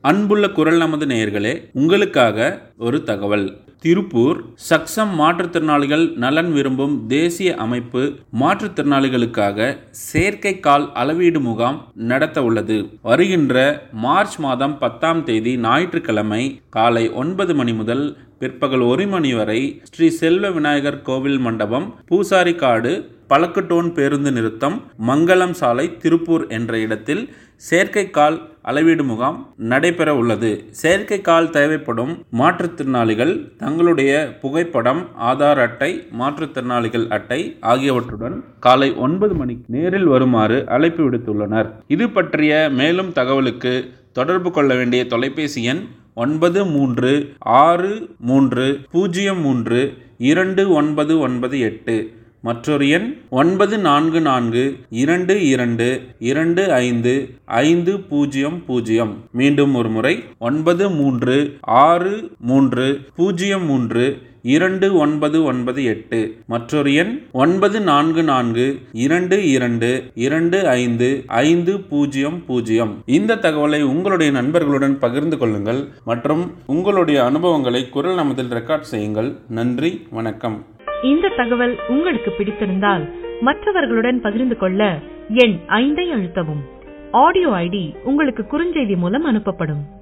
அன்புள்ள குரல் நமது நேயர்களே உங்களுக்காக ஒரு தகவல் திருப்பூர் சக்சம் மாற்றுத்திறனாளிகள் நலன் விரும்பும் தேசிய அமைப்பு மாற்றுத்திறனாளிகளுக்காக செயற்கை கால் அளவீடு முகாம் நடத்த உள்ளது வருகின்ற மார்ச் மாதம் பத்தாம் தேதி ஞாயிற்றுக்கிழமை காலை ஒன்பது மணி முதல் பிற்பகல் ஒரு மணி வரை ஸ்ரீ செல்வ விநாயகர் கோவில் மண்டபம் பூசாரி காடு பழக்கட்டோன் பேருந்து நிறுத்தம் மங்களம் சாலை திருப்பூர் என்ற இடத்தில் செயற்கைக்கால் அளவீடு முகாம் நடைபெற உள்ளது செயற்கைக்கால் தேவைப்படும் மாற்றுத்திறனாளிகள் தங்களுடைய புகைப்படம் ஆதார் அட்டை மாற்றுத்திறனாளிகள் அட்டை ஆகியவற்றுடன் காலை ஒன்பது மணிக்கு நேரில் வருமாறு அழைப்பு விடுத்துள்ளனர் இது பற்றிய மேலும் தகவலுக்கு தொடர்பு கொள்ள வேண்டிய தொலைபேசி எண் ஒன்பது மூன்று ஆறு மூன்று பூஜ்ஜியம் மூன்று இரண்டு ஒன்பது ஒன்பது எட்டு மற்றொரு எண் ஒன்பது நான்கு நான்கு இரண்டு இரண்டு இரண்டு ஐந்து ஐந்து பூஜ்ஜியம் பூஜ்ஜியம் மீண்டும் ஒரு முறை ஒன்பது மூன்று ஆறு மூன்று பூஜ்ஜியம் மூன்று இரண்டு ஒன்பது ஒன்பது எட்டு மற்றொரு எண் ஒன்பது நான்கு நான்கு இரண்டு இரண்டு இரண்டு ஐந்து ஐந்து பூஜ்ஜியம் பூஜ்ஜியம் இந்த தகவலை உங்களுடைய நண்பர்களுடன் பகிர்ந்து கொள்ளுங்கள் மற்றும் உங்களுடைய அனுபவங்களை குரல் நமதில் ரெக்கார்ட் செய்யுங்கள் நன்றி வணக்கம் இந்த தகவல் உங்களுக்கு பிடித்திருந்தால் மற்றவர்களுடன் பகிர்ந்து கொள்ள எண் ஐந்தை அழுத்தவும் ஆடியோ ஐடி உங்களுக்கு குறுஞ்செய்தி மூலம் அனுப்பப்படும்